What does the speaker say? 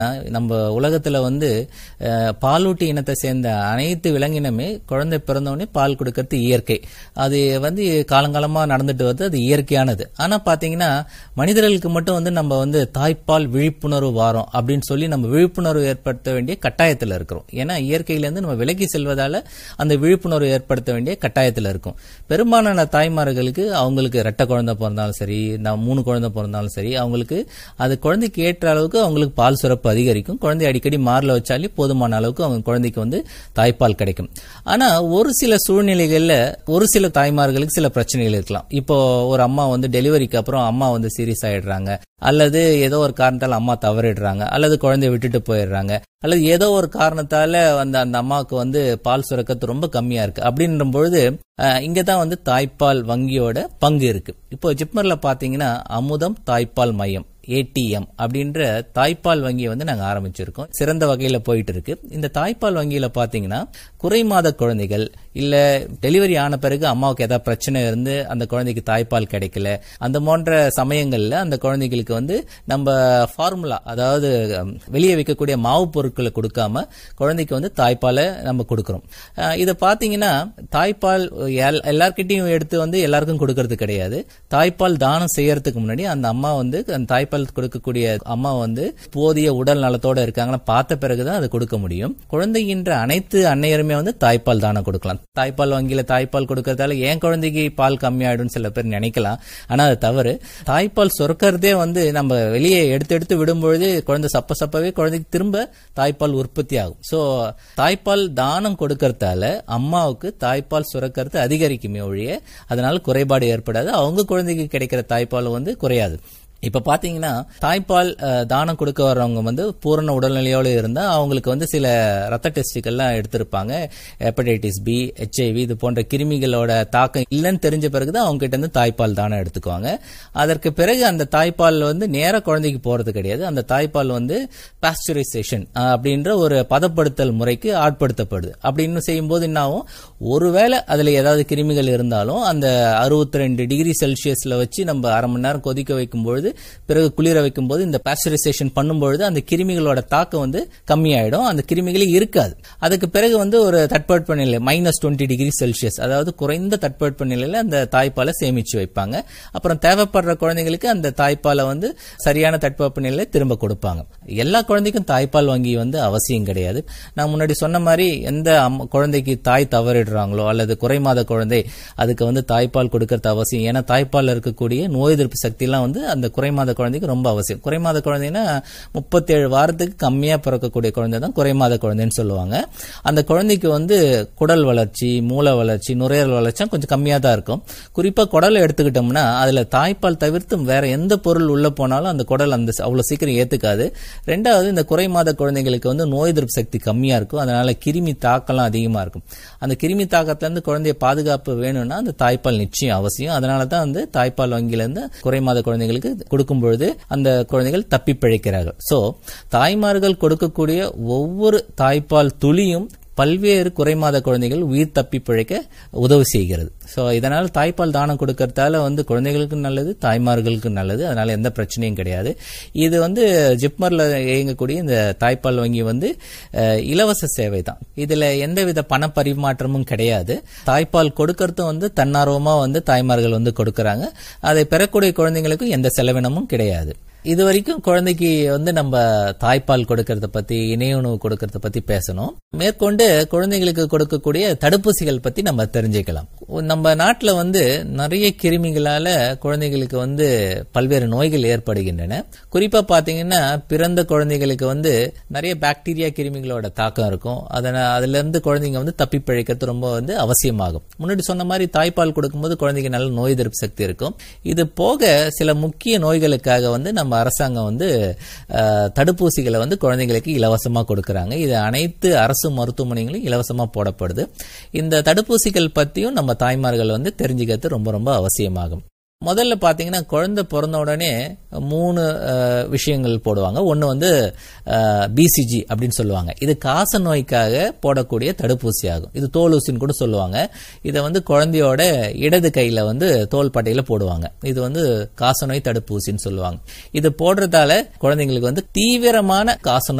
நம்ம உலகத்துல வந்து அஹ், பாலூட்டி இனத்தை சேர்ந்த அனைத்து விலங்கினமே குழந்தை பிறந்தவுடனே பால் கொடுக்கறது இயற்கை அது வந்து காலங்காலமா நடந்துட்டு வருது அது இயற்கையானது ஆனா பாத்தீங்கன்னா மனிதர்களுக்கு மட்டும் வந்து நம்ம வந்து தாய்ப்பால் விழிப்புணர்வு வாரம் அப்படின்னு சொல்லி நம்ம விழிப்புணர்வு ஏற்படுத்த வேண்டிய கட்டாயத்துல இருக்கிறோம் ஏன்னா இயற்கையில இருந்து நம்ம விலகி செல்வதால அந்த விழிப்புணர்வு ஏற்படுத்த வேண்டிய கட்டாயத்துல இருக்கும் பெரும்பாலான தாய்மார்களுக்கு அவங்களுக்கு ரெட்டை குழந்தை பிறந்தாலும் சரி நான் மூணு குழந்தை பிறந்தாலும் சரி அவங்களுக்கு அது குழந்தைக்கு ஏற்ற அளவுக்கு அவங்களுக்கு பால் சுரப்பு அதிகரிக்கும் குழந்தை அடிக்கடி மார்ல வச்சாலே போதுமான அளவுக்கு அவங்க குழந்தைக்கு வந்து தாய்ப்பால் கிடைக்கும் ஆனா ஒரு சில சூழ்நிலைகள்ல ஒரு சில தாய்மார்களுக்கு சில பிரச்சனைகள் இருக்கலாம் இப்போ ஒரு அம்மா வந்து டெலிவரிக்கு அப்புறம் அம்மா வந்து சீரியஸ் ஆயிடுறாங்க அல்லது ஏதோ ஒரு காரணத்தால் அம்மா தவறிடுறாங்க அல்லது குழந்தைய விட்டுட்டு போயிடுறாங்க அல்லது ஏதோ ஒரு காரணத்தால அந்த அந்த அம்மாவுக்கு வந்து பால் சுரக்கத்து ரொம்ப கம்மியா இருக்கு அப்படின்ற பொழுது இங்க தான் வந்து தாய்ப்பால் வங்கியோட பங்கு இருக்கு இப்போ ஜிப்மர்ல பாத்தீங்கன்னா அமுதம் தாய்ப்பால் மையம் ஏடிஎம் அப்படின்ற தாய்ப்பால் வங்கியை வந்து நாங்க ஆரம்பிச்சிருக்கோம் சிறந்த வகையில போயிட்டு இருக்கு இந்த தாய்ப்பால் வங்கியில பாத்தீங்கன்னா குறை மாத குழந்தைகள் இல்ல டெலிவரி ஆன பிறகு அம்மாவுக்கு ஏதாவது பிரச்சனை இருந்து அந்த குழந்தைக்கு தாய்ப்பால் கிடைக்கல அந்த போன்ற சமயங்கள்ல அந்த குழந்தைகளுக்கு வந்து நம்ம ஃபார்முலா அதாவது ஹம், வெளியே வைக்கக்கூடிய மாவு பொருட்களை கொடுக்காம குழந்தைக்கு வந்து தாய்ப்பாலை நம்ம கொடுக்கறோம் அஹ், இதை பாத்தீங்கன்னா தாய்ப்பால் எல்- எல்லார்கிட்டயும் எடுத்து வந்து எல்லாருக்கும் கொடுக்கறது கிடையாது தாய்ப்பால் தானம் செய்யறதுக்கு முன்னாடி அந்த அம்மா வந்து அந்த தாய்ப்பால் கொடுக்கக்கூடிய அம்மா வந்து போதிய உடல் நலத்தோட இருக்காங்களா பார்த்த பிறகுதான் அதை கொடுக்க முடியும் குழந்தைகின்ற அனைத்து அன்னையருமே வந்து தாய்ப்பால் தானம் கொடுக்கலாம் தாய்ப்பால் வங்கியில தாய்ப்பால் கொடுக்கறதால ஏன் குழந்தைக்கு பால் கம்மியாயிடும் சில பேர் நினைக்கலாம் ஆனா அது தவறு தாய்ப்பால் சுரக்கிறதே வந்து நம்ம வெளியே எடுத்து எடுத்து விடும்பொழுது குழந்தை சப்ப சப்பவே குழந்தைக்கு திரும்ப தாய்ப்பால் உற்பத்தி ஆகும் சோ தாய்ப்பால் தானம் கொடுக்கறதால அம்மாவுக்கு தாய்ப்பால் சுரக்கிறது அதிகரிக்குமே ஒழிய அதனால குறைபாடு ஏற்படாது அவங்க குழந்தைக்கு கிடைக்கிற தாய்ப்பால் வந்து குறையாது இப்ப பாத்தீங்கன்னா தாய்ப்பால் அஹ், தானம் கொடுக்க வர்றவங்க வந்து பூரண உடல்நிலையோடு இருந்தா அவங்களுக்கு வந்து சில ரத்த டெஸ்டுகள்லாம் எடுத்திருப்பாங்க ஹெப்படைட்டிஸ் பி ஹெச்ஐவி இது போன்ற கிருமிகளோட தாக்கம் இல்லைன்னு தெரிஞ்ச பிறகுதான் அவங்க கிட்ட இருந்து தாய்ப்பால் தானம் எடுத்துக்குவாங்க அதற்கு பிறகு அந்த தாய்ப்பால் வந்து நேர குழந்தைக்கு போறது கிடையாது அந்த தாய்ப்பால் வந்து பாஸ்டரைசேஷன் அப்படின்ற ஒரு பதப்படுத்தல் முறைக்கு ஆட்படுத்தப்படுது அப்படின்னு செய்யும்போது என்ன ஆகும் ஒருவேளை அதுல ஏதாவது கிருமிகள் இருந்தாலும் அந்த அறுபத்தி ரெண்டு டிகிரி செல்சியஸ்ல வச்சு நம்ம அரை மணி நேரம் கொதிக்க வைக்கும் பொழுது பிறகு குளிர வைக்கும் போது இந்த பாஸ்டரைசேஷன் பண்ணும்பொழுது அந்த கிருமிகளோட தாக்கம் வந்து கம்மியாயிடும் அந்த கிருமிகளே இருக்காது அதுக்கு பிறகு வந்து ஒரு தட்பவெட்ப நிலை மைனஸ் டுவெண்ட்டி டிகிரி செல்சியஸ் அதாவது குறைந்த தட்பவெட்ப நிலையில அந்த தாய்ப்பாலை சேமிச்சு வைப்பாங்க அப்புறம் தேவைப்படுற குழந்தைங்களுக்கு அந்த தாய்ப்பாலை வந்து சரியான தட்பவெப்ப நிலையில திரும்ப கொடுப்பாங்க எல்லா குழந்தைக்கும் தாய்ப்பால் வங்கி வந்து அவசியம் கிடையாது நான் முன்னாடி சொன்ன மாதிரி எந்த அம்மா- குழந்தைக்கு தாய் தவறிடுறாங்களோ அல்லது குறைமாத குழந்தை அதுக்கு வந்து தாய்ப்பால் கொடுக்கறது அவசியம் ஏன்னா தாய்ப்பால் இருக்கக்கூடிய நோய் எதிர்ப்பு சக்தி எல்லாம் வந்து அந்த குறைமாத குழந்தைக்கு ரொம்ப அவசியம் குறைமாத குழந்தைன்னா முப்பத்தேழு வாரத்துக்கு கம்மியா பிறக்கக்கூடிய குழந்தை தான் குறைமாத குழந்தைன்னு சொல்லுவாங்க அந்த குழந்தைக்கு வந்து குடல் வளர்ச்சி மூளை வளர்ச்சி நுரையீரல் வளர்ச்சி கொஞ்சம் கம்மியா தான் இருக்கும் குறிப்பா குடலை எடுத்துக்கிட்டோம்னா அதுல தாய்ப்பால் தவிர்த்து வேற எந்த பொருள் உள்ள போனாலும் அந்த குடல் அந்த அவ்வளவு சீக்கிரம் ஏத்துக்காது ரெண்டாவது இந்த குறைமாத குழந்தைங்களுக்கு வந்து நோய் எதிர்ப்பு சக்தி கம்மியா இருக்கும் அதனால கிருமி தாக்கம்லாம் அதிகமா இருக்கும் அந்த கிருமி தாக்கத்துல இருந்து குழந்தைய பாதுகாப்பு வேணும்னா அந்த தாய்ப்பால் நிச்சயம் அவசியம் அதனால தான் வந்து தாய்ப்பால் வங்கியில இருந்து குறைமாத குழந்தைகளுக்கு கொடுக்கும் பொழுது அந்த குழந்தைகள் தப்பி பிழைக்கிறார்கள் சோ தாய்மார்கள் கொடுக்கக்கூடிய ஒவ்வொரு தாய்ப்பால் துளியும் பல்வேறு குறைமாத குழந்தைகள் உயிர் தப்பி பிழைக்க உதவி செய்கிறது ஸோ இதனால் தாய்ப்பால் தானம் கொடுக்கறதால வந்து குழந்தைகளுக்கு நல்லது தாய்மார்களுக்கு நல்லது அதனால எந்த பிரச்சனையும் கிடையாது இது வந்து ஜிப்மர்ல இயங்கக்கூடிய இந்த தாய்ப்பால் வங்கி வந்து அஹ், இலவச சேவை தான் இதுல எந்தவித பண பரிமாற்றமும் கிடையாது தாய்ப்பால் கொடுக்கறதும் வந்து தன்னார்வமா வந்து தாய்மார்கள் வந்து கொடுக்கறாங்க அதை பெறக்கூடிய குழந்தைங்களுக்கு எந்த செலவினமும் கிடையாது இது வரைக்கும் குழந்தைக்கு வந்து நம்ம தாய்ப்பால் கொடுக்கறத பத்தி இணைய உணவு கொடுக்கறத பத்தி பேசணும் மேற்கொண்டு குழந்தைகளுக்கு கொடுக்கக்கூடிய தடுப்பூசிகள் பத்தி நம்ம தெரிஞ்சுக்கலாம் நம்ம நாட்டுல வந்து நிறைய கிருமிகளால குழந்தைகளுக்கு வந்து பல்வேறு நோய்கள் ஏற்படுகின்றன குறிப்பா பாத்தீங்கன்னா பிறந்த குழந்தைகளுக்கு வந்து நிறைய பாக்டீரியா கிருமிகளோட தாக்கம் இருக்கும் அதனால அதுல இருந்து குழந்தைங்க வந்து தப்பி பிழைக்கிறது ரொம்ப வந்து அவசியமாகும் முன்னாடி சொன்ன மாதிரி தாய்ப்பால் கொடுக்கும்போது குழந்தைக்கு நல்ல நோய் எதிர்ப்பு சக்தி இருக்கும் இது போக சில முக்கிய நோய்களுக்காக வந்து நம்ம அரசாங்கம் வந்து அஹ், தடுப்பூசிகளை வந்து குழந்தைகளுக்கு இலவசமா கொடுக்கறாங்க இது அனைத்து அரசு மருத்துவமனைகளும் இலவசமா போடப்படுது இந்த தடுப்பூசிகள் பத்தியும் நம்ம தாய்மார்கள் வந்து தெரிஞ்சுக்கிறது ரொம்ப ரொம்ப அவசியமாகும் முதல்ல பாத்தீங்கன்னா குழந்தை பிறந்த உடனே மூணு அஹ், விஷயங்கள் போடுவாங்க ஒன்னு வந்து பிசிஜி அப்படின்னு சொல்லுவாங்க இது காச நோய்க்காக போடக்கூடிய தடுப்பூசி ஆகும் இது தோல் ஊசின்னு கூட சொல்லுவாங்க இதை வந்து குழந்தையோட இடது கையில வந்து தோல் பட்டையில போடுவாங்க இது வந்து காசநோய் தடுப்பூசின்னு சொல்லுவாங்க இது போடுறதால குழந்தைங்களுக்கு வந்து தீவிரமான காசநோய்